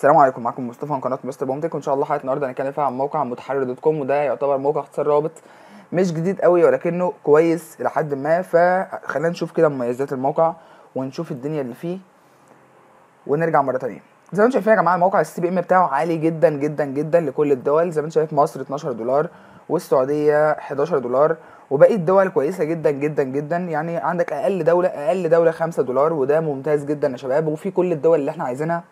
السلام عليكم معكم مصطفى من قناه مستر بومتك وان شاء الله حلقه النهارده هنتكلم فيها عن موقع متحرر دوت كوم وده يعتبر موقع اختصار رابط مش جديد قوي ولكنه كويس الى حد ما فخلينا نشوف كده مميزات الموقع ونشوف الدنيا اللي فيه ونرجع مره تانية زي ما انتم شايفين يا جماعه الموقع السي بي ام بتاعه عالي جدا جدا جدا لكل الدول زي ما انت شايف مصر 12 دولار والسعوديه 11 دولار وباقي الدول كويسه جدا جدا جدا يعني عندك اقل دوله اقل دوله 5 دولار وده ممتاز جدا يا شباب وفي كل الدول اللي احنا عايزينها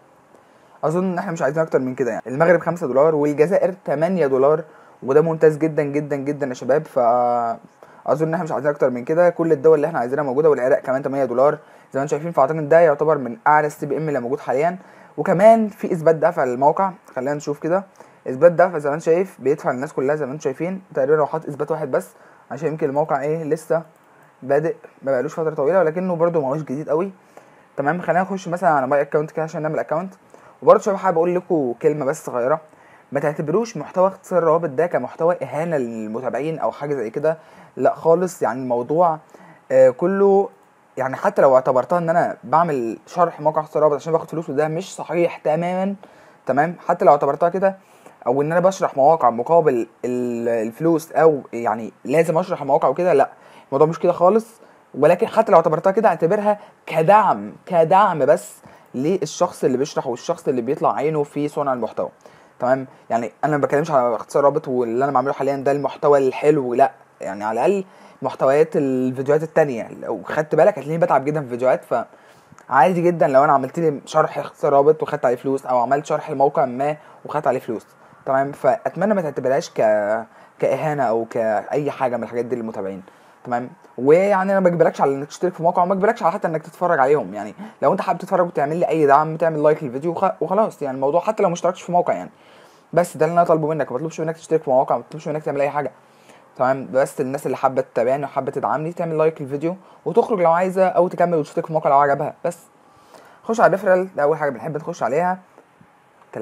اظن ان احنا مش عايزين اكتر من كده يعني المغرب 5 دولار والجزائر 8 دولار وده ممتاز جدا جدا جدا يا شباب ف اظن ان احنا مش عايزين اكتر من كده كل الدول اللي احنا عايزينها موجوده والعراق كمان 8 دولار زي ما انتم شايفين فاعتقد ده يعتبر من اعلى السي بي ام اللي موجود حاليا وكمان في اثبات دفع للموقع خلينا نشوف كده اثبات دفع زي ما انت شايف بيدفع للناس كلها زي ما انتم شايفين تقريبا لو حاطط اثبات واحد بس عشان يمكن الموقع ايه لسه بادئ ما بقالوش فتره طويله ولكنه برده ما هوش جديد قوي تمام خلينا نخش مثلا على ماي اكونت كده عشان نعمل اكونت وبرده شباب حابب اقول لكم كلمه بس صغيره ما تعتبروش محتوى اختصار الروابط ده كمحتوى اهانه للمتابعين او حاجه زي كده لا خالص يعني الموضوع آه كله يعني حتى لو اعتبرتها ان انا بعمل شرح موقع اختصار الروابط عشان باخد فلوس وده مش صحيح تماما تمام حتى لو اعتبرتها كده او ان انا بشرح مواقع مقابل الفلوس او يعني لازم اشرح المواقع وكده لا الموضوع مش كده خالص ولكن حتى لو اعتبرتها كده اعتبرها كدعم كدعم بس للشخص اللي بيشرح والشخص اللي بيطلع عينه في صنع المحتوى تمام يعني انا ما بتكلمش على اختصار رابط واللي انا بعمله حاليا ده المحتوى الحلو لا يعني على الاقل محتويات الفيديوهات التانية لو خدت بالك هتلاقيني بتعب جدا في الفيديوهات ف عادي جدا لو انا عملت لي شرح اختصار رابط وخدت عليه فلوس او عملت شرح لموقع ما وخدت عليه فلوس تمام فاتمنى ما تعتبرهاش ك كاهانه او كاي حاجه من الحاجات دي للمتابعين تمام ويعني انا ما بجبركش على انك تشترك في موقع وما بجبركش على حتى انك تتفرج عليهم يعني لو انت حابب تتفرج وتعمل لي اي دعم تعمل لايك للفيديو وخلاص يعني الموضوع حتى لو ما اشتركتش في موقع يعني بس ده اللي انا طالبه منك ما بطلبش منك تشترك في مواقع ما بطلبش منك تعمل اي حاجه تمام بس الناس اللي حابه تتابعني وحابه تدعمني تعمل لايك للفيديو وتخرج لو عايزه او تكمل وتشترك في الموقع لو عجبها بس خش على الريفرال ده اول حاجه بنحب نخش عليها 30%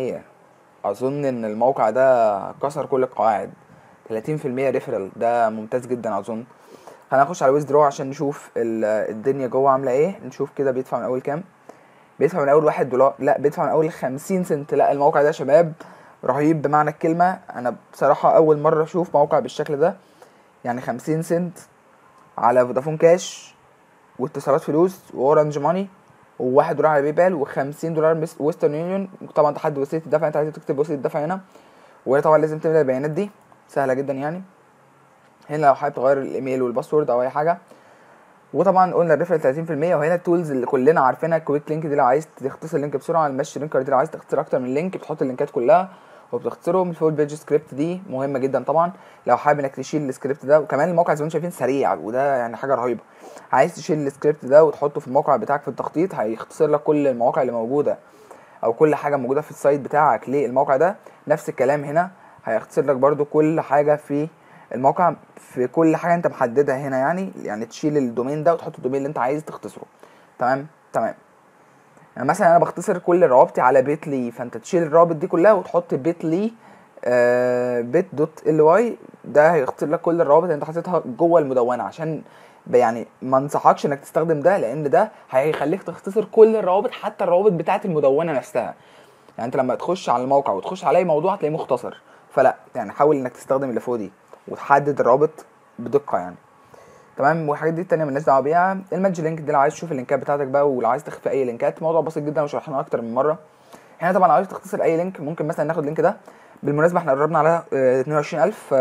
اظن ان الموقع ده كسر كل القواعد 30% ريفرال ده ممتاز جدا اظن خلينا نخش على ويزدرو عشان نشوف الدنيا جوه عامله ايه نشوف كده بيدفع من اول كام بيدفع من اول واحد دولار لا بيدفع من اول خمسين سنت لا الموقع ده يا شباب رهيب بمعنى الكلمة انا بصراحة اول مرة اشوف موقع بالشكل ده يعني خمسين سنت على فودافون كاش واتصالات فلوس واورنج ماني وواحد دولار على باي بال وخمسين دولار ويسترن يونيون طبعا تحدد وسيله الدفع انت عايز تكتب وسيله الدفع هنا وطبعا لازم تملى البيانات دي سهله جدا يعني هنا لو حابب تغير الايميل والباسورد او اي حاجه وطبعا قلنا الريفرال 30% وهنا التولز اللي كلنا عارفينها الكويك لينك دي لو عايز تختصر اللينك بسرعه المش لينكر دي لو عايز تختصر اكتر من لينك بتحط اللينكات كلها وبتختصرهم الفول بيج سكريبت دي مهمه جدا طبعا لو حابب انك تشيل السكريبت ده وكمان الموقع زي ما انتم شايفين سريع وده يعني حاجه رهيبه عايز تشيل السكريبت ده وتحطه في الموقع بتاعك في التخطيط هيختصر لك كل المواقع اللي موجوده او كل حاجه موجوده في السايت بتاعك للموقع ده نفس الكلام هنا هيختصر لك برده كل حاجه في الموقع في كل حاجه انت محددها هنا يعني يعني تشيل الدومين ده وتحط الدومين اللي انت عايز تختصره تمام تمام يعني مثلا انا بختصر كل روابطي على بيت لي فانت تشيل الروابط دي كلها وتحط بيت لي آه بيت دوت ال واي ده هيختصر لك كل الروابط اللي انت حاططها جوه المدونه عشان يعني ما انصحكش انك تستخدم ده لان ده هيخليك تختصر كل الروابط حتى الروابط بتاعه المدونه نفسها يعني انت لما تخش على الموقع وتخش على اي موضوع هتلاقيه مختصر فلا يعني حاول انك تستخدم اللي فوق دي وتحدد الرابط بدقه يعني تمام والحاجات دي التانية مالناش دعوه بيها الماتش لينك دي لو عايز تشوف اللينكات بتاعتك بقى ولو عايز تخفي اي لينكات موضوع بسيط جدا وشرحناه اكتر من مره هنا طبعا عايز تختصر اي لينك ممكن مثلا ناخد اللينك ده بالمناسبه احنا قربنا على 22000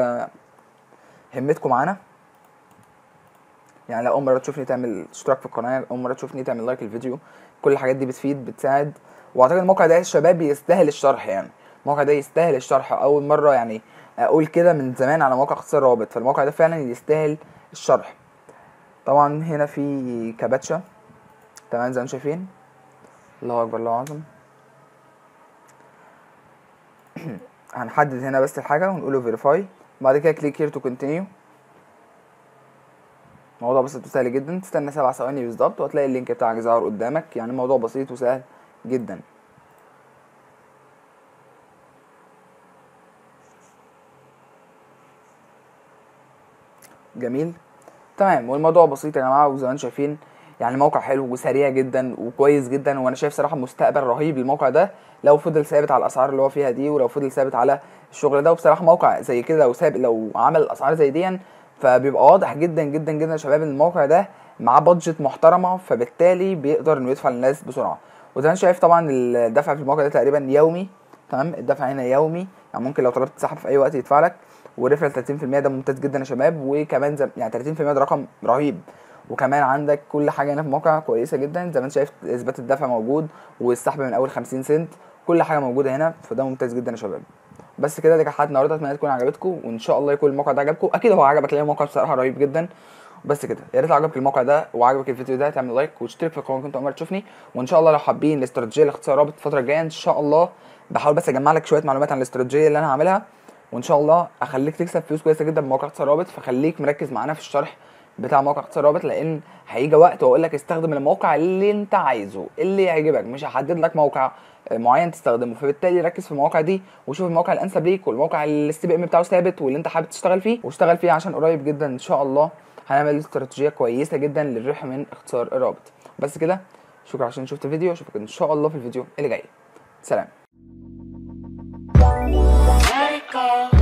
همتكم معانا يعني لو اول مره تشوفني تعمل اشتراك في القناه اول مره تشوفني تعمل لايك للفيديو كل الحاجات دي بتفيد بتساعد واعتقد الموقع ده يا شباب يستاهل الشرح يعني الموقع ده يستاهل الشرح اول مره يعني اقول كده من زمان على موقع اختصار رابط فالموقع ده فعلا يستاهل الشرح طبعا هنا في كابتشا تمام زي ما شايفين الله اكبر الله اعظم هنحدد هنا بس الحاجه ونقول له فيريفاي بعد كده كليك هير تو كونتينيو موضوع بسيط وسهل جدا تستنى سبع ثواني بالظبط وهتلاقي اللينك بتاعك ظهر قدامك يعني موضوع بسيط وسهل جدا جميل تمام والموضوع بسيط يا جماعه وزي ما انتم شايفين يعني موقع حلو وسريع جدا وكويس جدا وانا شايف صراحه مستقبل رهيب للموقع ده لو فضل ثابت على الاسعار اللي هو فيها دي ولو فضل ثابت على الشغل ده وبصراحه موقع زي كده لو ثابت لو عمل الاسعار زي دي فبيبقى واضح جدا جدا جدا يا شباب ان الموقع ده معاه بادجت محترمه فبالتالي بيقدر انه يدفع للناس بسرعه وزي ما انت شايف طبعا الدفع في الموقع ده تقريبا يومي تمام الدفع هنا يومي يعني ممكن لو طلبت تسحب في اي وقت يدفع لك وريفرال 30% ده ممتاز جدا يا شباب وكمان زي يعني 30% ده رقم رهيب وكمان عندك كل حاجه هنا في الموقع كويسه جدا زي ما انت شايف اثبات الدفع موجود والسحب من اول 50 سنت كل حاجه موجوده هنا فده ممتاز جدا يا شباب بس كده دي كانت حلقه النهارده اتمنى تكون عجبتكم وان شاء الله يكون الموقع ده عجبكم اكيد هو عجبك لان الموقع بصراحه رهيب جدا بس كده يا ريت عجبك الموقع ده وعجبك الفيديو ده تعمل لايك وتشترك في القناه كنت اول تشوفني وان شاء الله لو حابين الاستراتيجيه لاختصار رابط الفتره الجايه ان شاء الله بحاول بس اجمع لك شويه معلومات عن الاستراتيجيه اللي انا هعملها وان شاء الله اخليك تكسب فلوس كويسه جدا بموقع اختصار رابط فخليك مركز معانا في الشرح بتاع موقع اختصار رابط لان هيجي وقت واقول لك استخدم الموقع اللي انت عايزه اللي يعجبك مش هحدد لك موقع معين تستخدمه فبالتالي ركز في المواقع دي وشوف الموقع الانسب ليك والموقع اللي السي بي ام بتاعه ثابت واللي انت حابب تشتغل فيه واشتغل فيه عشان قريب جدا ان شاء الله هنعمل استراتيجيه كويسه جدا للربح من اختصار الرابط بس كده شكرا عشان شفت الفيديو اشوفك ان شاء الله في الفيديو اللي جاي سلام Let it go.